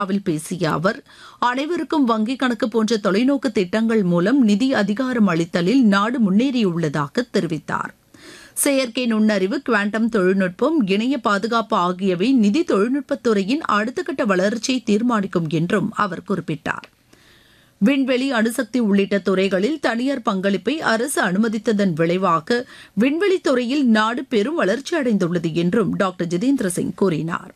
will பேசிய அவர் அனைவருக்கும் வங்கிக் கணக்கு போன்ற தொலைநோக்கு திட்டங்கள் மூலம் நிதி அதிகாரம் அளித்தலில் நாடு முன்னேறியுள்ளதாக தெரிவித்தார் செயற்கை நுண்ணறிவு குவாண்டம் தொழில்நுட்பம் இணைய பாதுகாப்பு ஆகியவை நிதி தொழில்நுட்பத்துறையின் அடுத்த கட்ட வளர்ச்சியை தீர்மானிக்கும் என்றும் அவர் குறிப்பிட்டார் விண்வெளி அணுசக்தி உள்ளிட்ட துறைகளில் தனியார் பங்களிப்பை அரசு அனுமதித்ததன் விளைவாக விண்வெளித் துறையில் நாடு பெரும் வளர்ச்சி அடைந்துள்ளது என்றும் டாக்டர் ஜிதேந்திர சிங் கூறினார்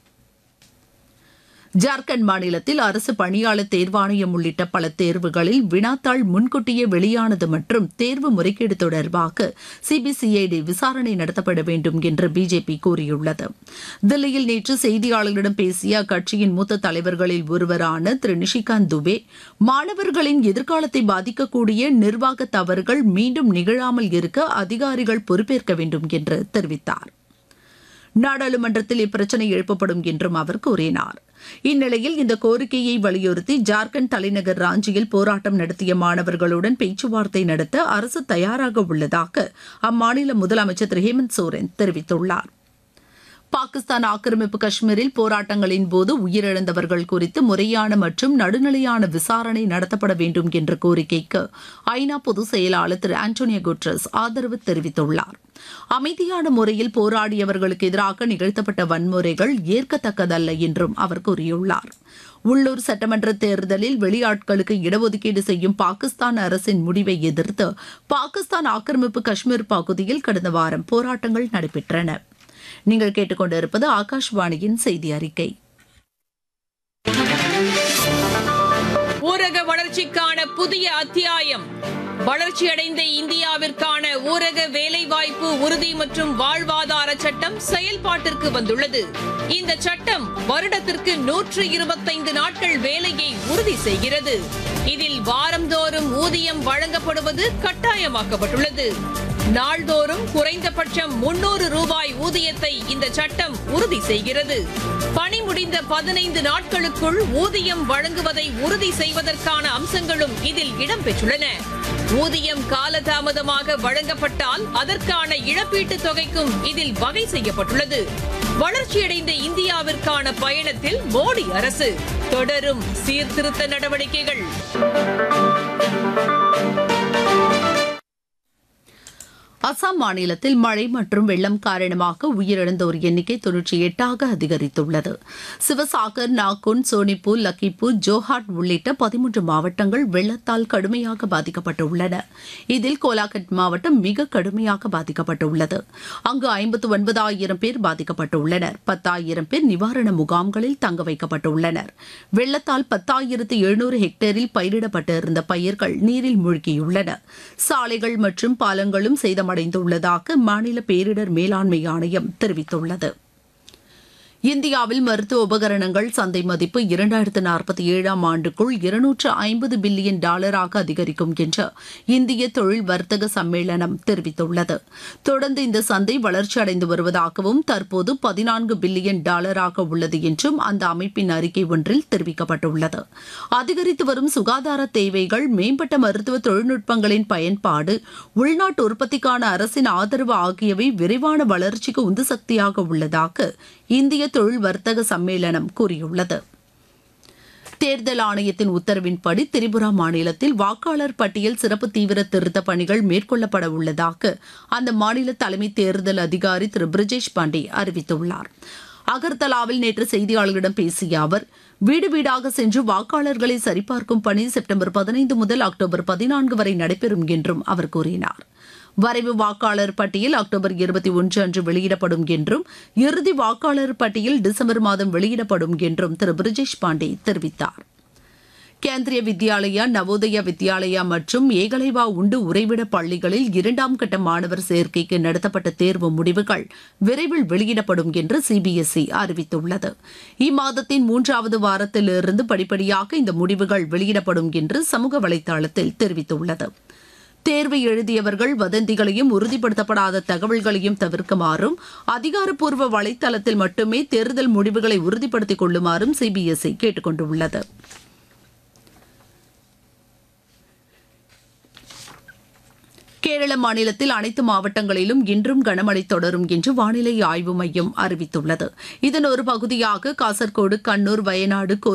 ஜார்க்கண்ட் மாநிலத்தில் அரசு பணியாளர் தேர்வாணையம் உள்ளிட்ட பல தேர்வுகளில் வினாத்தாள் முன்கூட்டியே வெளியானது மற்றும் தேர்வு முறைகேடு தொடர்பாக சிபிசிஐடி விசாரணை நடத்தப்பட வேண்டும் என்று பிஜேபி கூறியுள்ளது தில்லியில் நேற்று செய்தியாளர்களிடம் பேசிய அக்கட்சியின் மூத்த தலைவர்களில் ஒருவரான திரு நிஷிகாந்த் துபே மாணவர்களின் எதிர்காலத்தை பாதிக்கக்கூடிய நிர்வாக தவறுகள் மீண்டும் நிகழாமல் இருக்க அதிகாரிகள் பொறுப்பேற்க வேண்டும் என்று தெரிவித்தார் நாடாளுமன்றத்தில் இப்பிரச்சினை எழுப்பப்படும் என்றும் அவர் கூறினார் இந்நிலையில் இந்த கோரிக்கையை வலியுறுத்தி ஜார்க்கண்ட் தலைநகர் ராஞ்சியில் போராட்டம் நடத்திய மாணவர்களுடன் பேச்சுவார்த்தை நடத்த அரசு தயாராக உள்ளதாக அம்மாநில முதலமைச்சர் திரு ஹேமந்த் சோரன் தெரிவித்துள்ளார் பாகிஸ்தான் ஆக்கிரமிப்பு காஷ்மீரில் போராட்டங்களின் போது உயிரிழந்தவர்கள் குறித்து முறையான மற்றும் நடுநிலையான விசாரணை நடத்தப்பட வேண்டும் என்ற கோரிக்கைக்கு ஐநா பொதுச் செயலாளர் திரு ஆண்டோனியோ குட்ரஸ் ஆதரவு தெரிவித்துள்ளார் அமைதியான முறையில் போராடியவர்களுக்கு எதிராக நிகழ்த்தப்பட்ட வன்முறைகள் ஏற்கத்தக்கதல்ல என்றும் அவர் கூறியுள்ளார் உள்ளூர் சட்டமன்ற தேர்தலில் வெளியாட்களுக்கு இடஒதுக்கீடு செய்யும் பாகிஸ்தான் அரசின் முடிவை எதிர்த்து பாகிஸ்தான் ஆக்கிரமிப்பு காஷ்மீர் பகுதியில் கடந்த வாரம் போராட்டங்கள் நடைபெற்றன நீங்கள் கேட்டுக்கொண்டிருப்பது ஆகாஷ்வாணியின் செய்தி அறிக்கை ஊரக வளர்ச்சிக்கான புதிய அத்தியாயம் வளர்ச்சியடைந்த இந்தியாவிற்கான ஊரக வேலைவாய்ப்பு உறுதி மற்றும் வாழ்வாதார சட்டம் செயல்பாட்டிற்கு வந்துள்ளது இந்த சட்டம் வருடத்திற்கு நூற்று இருபத்தைந்து நாட்கள் வேலையை உறுதி செய்கிறது இதில் வாரந்தோறும் ஊதியம் வழங்கப்படுவது கட்டாயமாக்கப்பட்டுள்ளது நாள்தோறும் குறைந்தபட்சம் முன்னூறு ரூபாய் ஊதியத்தை இந்த சட்டம் உறுதி செய்கிறது பணி முடிந்த பதினைந்து நாட்களுக்குள் ஊதியம் வழங்குவதை உறுதி செய்வதற்கான அம்சங்களும் இதில் இடம்பெற்றுள்ளன ஊதியம் காலதாமதமாக வழங்கப்பட்டால் அதற்கான இழப்பீட்டுத் தொகைக்கும் இதில் வகை செய்யப்பட்டுள்ளது வளர்ச்சியடைந்த இந்தியாவிற்கான பயணத்தில் மோடி அரசு தொடரும் சீர்திருத்த நடவடிக்கைகள் அசாம் மாநிலத்தில் மழை மற்றும் வெள்ளம் காரணமாக உயிரிழந்தோர் எண்ணிக்கை தொன்னூற்றி எட்டாக அதிகரித்துள்ளது சிவசாகர் நாகுன் சோனிப்பூர் லக்கிப்பூர் ஜோஹாட் உள்ளிட்ட பதிமூன்று மாவட்டங்கள் வெள்ளத்தால் கடுமையாக பாதிக்கப்பட்டுள்ளன இதில் கோலாகட் மாவட்டம் மிக கடுமையாக பாதிக்கப்பட்டுள்ளது அங்கு ஐம்பத்து ஒன்பதாயிரம் பேர் பாதிக்கப்பட்டுள்ளனர் பத்தாயிரம் பேர் நிவாரண முகாம்களில் தங்க வைக்கப்பட்டுள்ளனர் வெள்ளத்தால் பத்தாயிரத்து எழுநூறு ஹெக்டேரில் பயிரிடப்பட்டிருந்த பயிர்கள் நீரில் மூழ்கியுள்ளன சாலைகள் மற்றும் பாலங்களும் சேதம் சேதமடைந்துள்ளதாக மாநில பேரிடர் மேலாண்மை ஆணையம் தெரிவித்துள்ளது இந்தியாவில் மருத்துவ உபகரணங்கள் சந்தை மதிப்பு இரண்டாயிரத்து நாற்பத்தி ஏழாம் ஆண்டுக்குள் இருநூற்று ஐம்பது பில்லியன் டாலராக அதிகரிக்கும் என்று இந்திய தொழில் வர்த்தக சம்மேளனம் தெரிவித்துள்ளது தொடர்ந்து இந்த சந்தை வளர்ச்சி அடைந்து வருவதாகவும் தற்போது பதினான்கு பில்லியன் டாலராக உள்ளது என்றும் அந்த அமைப்பின் அறிக்கை ஒன்றில் தெரிவிக்கப்பட்டுள்ளது அதிகரித்து வரும் சுகாதார தேவைகள் மேம்பட்ட மருத்துவ தொழில்நுட்பங்களின் பயன்பாடு உள்நாட்டு உற்பத்திக்கான அரசின் ஆதரவு ஆகியவை விரைவான வளர்ச்சிக்கு உந்து சக்தியாக உள்ளதாக இந்திய தொழில் வர்த்தக சம்மேளனம் கூறியுள்ளது தேர்தல் ஆணையத்தின் உத்தரவின்படி திரிபுரா மாநிலத்தில் வாக்காளர் பட்டியல் சிறப்பு தீவிர திருத்த பணிகள் மேற்கொள்ளப்பட உள்ளதாக அந்த மாநில தலைமை தேர்தல் அதிகாரி திரு பிரிஜேஷ் பாண்டே அறிவித்துள்ளார் அகர்தலாவில் நேற்று செய்தியாளர்களிடம் பேசிய அவர் வீடு வீடாக சென்று வாக்காளர்களை சரிபார்க்கும் பணி செப்டம்பர் பதினைந்து முதல் அக்டோபர் பதினான்கு வரை நடைபெறும் என்றும் அவர் கூறினார் வரைவு வாக்காளர் பட்டியல் அக்டோபர் இருபத்தி ஒன்று அன்று வெளியிடப்படும் என்றும் இறுதி வாக்காளர் பட்டியல் டிசம்பர் மாதம் வெளியிடப்படும் என்றும் திரு பிரிஜேஷ் பாண்டே தெரிவித்தார் கேந்திரிய வித்யாலயா நவோதயா வித்யாலயா மற்றும் ஏகலைவா உண்டு உறைவிட பள்ளிகளில் இரண்டாம் கட்ட மாணவர் சேர்க்கைக்கு நடத்தப்பட்ட தேர்வு முடிவுகள் விரைவில் வெளியிடப்படும் என்று சிபிஎஸ்இ அறிவித்துள்ளது இம்மாதத்தின் மூன்றாவது வாரத்திலிருந்து படிப்படியாக இந்த முடிவுகள் வெளியிடப்படும் என்று சமூக வலைதளத்தில் தெரிவித்துள்ளது தேர்வு எழுதியவர்கள் வதந்திகளையும் உறுதிப்படுத்தப்படாத தகவல்களையும் தவிர்க்குமாறும் அதிகாரப்பூர்வ வலைதளத்தில் மட்டுமே தேர்தல் முடிவுகளை உறுதிப்படுத்திக் கொள்ளுமாறும் சிபிஎஸ்இ கேட்டுக் கொண்டுள்ளது கேரள மாநிலத்தில் அனைத்து மாவட்டங்களிலும் இன்றும் கனமழை தொடரும் என்று வானிலை ஆய்வு மையம் அறிவித்துள்ளது இதன் ஒரு பகுதியாக காசர்கோடு கண்ணூர் வயநாடு